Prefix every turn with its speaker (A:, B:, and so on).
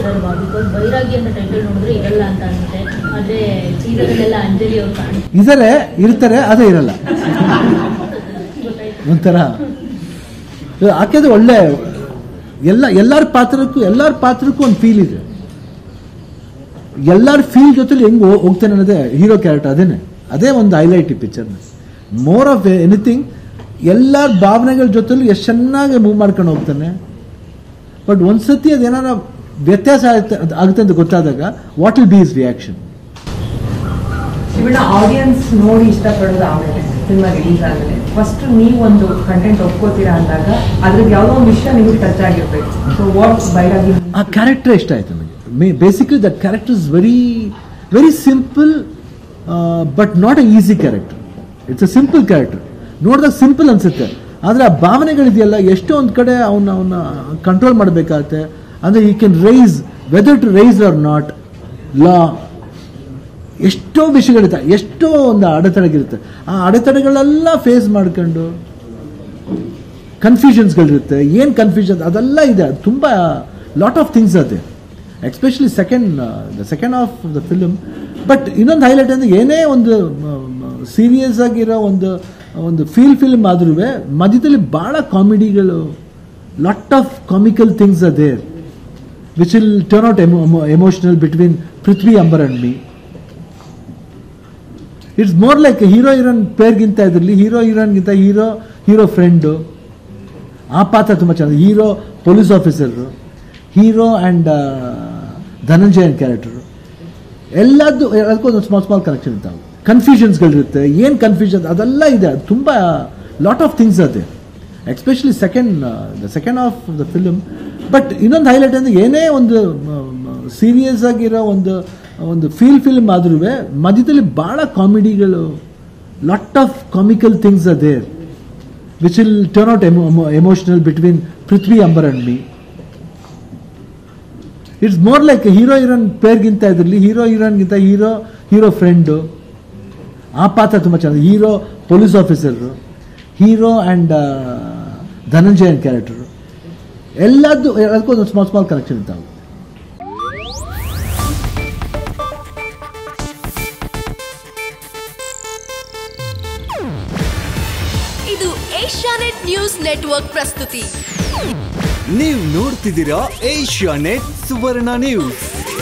A: ಇರಲ್ವಾ because ಬೈರಾಗಿ ಅಂತ title ನೋಡಿದ್ರೆ ಇರಲ್ಲ ಅಂತ ಅನ್ಸುತ್ತೆ ಆದ್ರೆ ಸೀರಿಯಲ್ಲೆಲ್ಲ ಅಂಜಲಿ ಅವ್ರು ಕಾಣ್
B: ಇದ್ದಾರೆ ಇರ್ತಾರೆ ಅದೇ ಇರಲ್ಲ
A: ಗೊತ್ತಾಯ್ತು
B: ಒಂಥರ ಆಕೆದು ಒಳ್ಳೆ ಎಲ್ಲ ಎಲ್ಲರ ಪಾತ್ರಕ್ಕೂ ಎಲ್ಲರ ಪಾತ್ರಕ್ಕೂ ಒಂದು ಫೀಲ್ ಇದೆ ಎಲ್ಲರ ಫೀಲ್ ಜೊತೆಲಿ ಹೆಂಗ್ ಹೋ- ಹೋಗ್ತಾನೆ ಅನ್ನೋದೇ ಹೀರೋ ಕ್ಯಾರೆಕ್ಟರ್ ಅದೇನೆ ಅದೇ ಒಂದು ಹೈಲೈಟ್ ಈ ಪಿಕ್ಚರ್ನ ಮೋರ್ ಆಫ್ ಎನಿಥಿಂಗ್ ಎಲ್ಲರ ಭಾವನೆಗಳ ಜೊತೆಲೂ ಎಷ್ಟು ಚೆನ್ನಾಗಿ ಮೂವ್ ಮಾಡ್ಕೊಂಡು ಹೋಗ್ತಾನೆ ಬಟ್ ಒಂದ್ಸತಿ ಅದೇನಾರ ವ್ಯತ್ಯಾಸ ಆಗುತ್ತೆ ಆಗುತ್ತೆ ಅಂತ ಗೊತ್ತಾದಾಗ what will be is reaction
C: ಇವನ್ನ ಆಡಿಯನ್ಸ್ ನೋಡಿ ಇಷ್ಟಪಡೋದು ಆಮೇಲೆ ಸಿನಿಮಾ ರಿಲೀಸ್ ಆದ್ಮೇಲೆ ಫಸ್ಟ್ ನೀವು ಒಂದು ಕಂಟೆಂಟ್ ಒಪ್ಕೋತೀರಾ ಅಂದಾಗ ಅದ್ರದ್ದು ಯಾವುದೋ ಒಂದು ವಿಷಯ ನಿಮಗೆ ಟಚ್ ಆಗಿರ್ಬೇಕು ಸೊ ವಾಟ್ ಬೈರಾಗಿ
B: ಆ ಕ್ಯಾರೆಕ್ಟರ್ ಇಷ್ಟ ಆಯ್ತು ನನಗೆ ಮೇ basically that character is very very simple but not a easy character it's a simple character ನೋಡಿದಾಗ ಸಿಂಪಲ್ ಅನ್ಸುತ್ತೆ ಆದರೆ ಆ ಭಾವನೆಗಳಿದೆಯಲ್ಲ ಎಷ್ಟೋ ಒಂದು ಕಡೆ ಅವನ್ನ ಅವನ್ನ ಕಂಟ್ರೋಲ್ ಮಾಡಬೇಕಾಗತ್ತೆ ಅಂದರೆ ಈ can rise whether to rise or not ಲಾ ಎಷ್ಟೋ ವಿಷಯಗಳಿರುತ್ತೆ ಎಷ್ಟೋ ಒಂದು ಅಡೆತಡೆಗಳಿರುತ್ತೆ ಆ ಅಡೆತಡೆಗಳೆಲ್ಲ ಫೇಸ್ ಮಾಡ್ಕೊಂಡು ಕನ್ಫ್ಯೂಷನ್ಸ್ಗಳಿರುತ್ತೆ ಏನು ಕನ್ಫ್ಯೂಷನ್ ಅದೆಲ್ಲ ಇದೆ ಅದು ತುಂಬ ಲಾಟ್ ಆಫ್ ಥಿಂಗ್ಸ್ ಅದೇ especially second the second of the film but ಇನ್ನೊಂದು ಹೈಲೈಟ್ ಅಂದರೆ ಏನೇ ಒಂದು ಸೀರಿಯಸ್ ಆಗಿರೋ ಒಂದು ಒಂದು ಫೀಲ್ ಫಿಲ್ಮ್ ಆದ್ರೂ ಮಧ್ಯದಲ್ಲಿ ಭಾಳ ಕಾಮಿಡಿಗಳು lot of comical things other which will turn out emotional between Prithvi Ambar and me it's more like hero heroine ಪೇರ್ಗಿಂತ ಇದರಲ್ಲಿ ಹೀರೋ ಹೀರೋನ್ಗಿಂತ ಹೀರೋ ಹೀರೋ ಫ್ರೆಂಡು ಆ ಪಾತ್ರ ತುಂಬ ಚೆನ್ನಾಗಿ hero police officer hero and Dhananjayan character ಎಲ್ಲದ್ದು ಅದಕ್ಕೂ ಒಂದು ಸ್ಮಾಲ್ ಸ್ಮಾಲ್ ಕನೆಕ್ಷನ್ ಇರ್ತಾವೆ ಕನ್ಫ್ಯೂಷನ್ಸ್ಗಳಿರುತ್ತೆ ಏನು ಕನ್ಫ್ಯೂಷನ್ ಅದೆಲ್ಲ ಇದೆ ಅದು ತುಂಬ ಲಾಟ್ ಆಫ್ ಥಿಂಗ್ಸ್ ಅದೇ especially second the second of the film but ಇನ್ನೊಂದು ಹೈಲೈಟ್ ಅಂದರೆ ಏನೇ ಒಂದು ಸೀರಿಯಸ್ ಆಗಿರೋ ಒಂದು ಒಂದು ಫೀಲ್ ಫಿಲ್ಮ್ ಆದ್ರೂ ಮಧ್ಯದಲ್ಲಿ ಭಾಳ ಕಾಮಿಡಿಗಳು lot of comical things other which will turn out emotional between Prithvi Ambar and me it's more like hero heroine ಪೇರ್ಗಿಂತ ಇದರಲ್ಲಿ ಹೀರೋ ಹೀರೋನ್ಗಿಂತ ಹೀರೋ ಹೀರೋ ಫ್ರೆಂಡು ಆ ಪಾತ್ರ ತುಂಬ ಚೆನ್ನಾಗಿ hero police officer hero and Dhananjayan character ಎಲ್ಲದ್ದು ಅದಕ್ಕೂ ಒಂದು ಸ್ಮಾಲ್ ಸ್ಮಾಲ್ ಕನೆಕ್ಷನ್ ಇರ್ತಾವೆ
D: ಇದು ಏಷ್ಯಾನೆಟ್ ನ್ಯೂಸ್ ನೆಟ್ವರ್ಕ್ ಪ್ರಸ್ತುತಿ
E: ನೀವು ನೋಡ್ತಿದ್ದೀರಾ ಏಷ್ಯಾ ನೆಟ್ ಸುವರ್ಣ ನ್ಯೂಸ್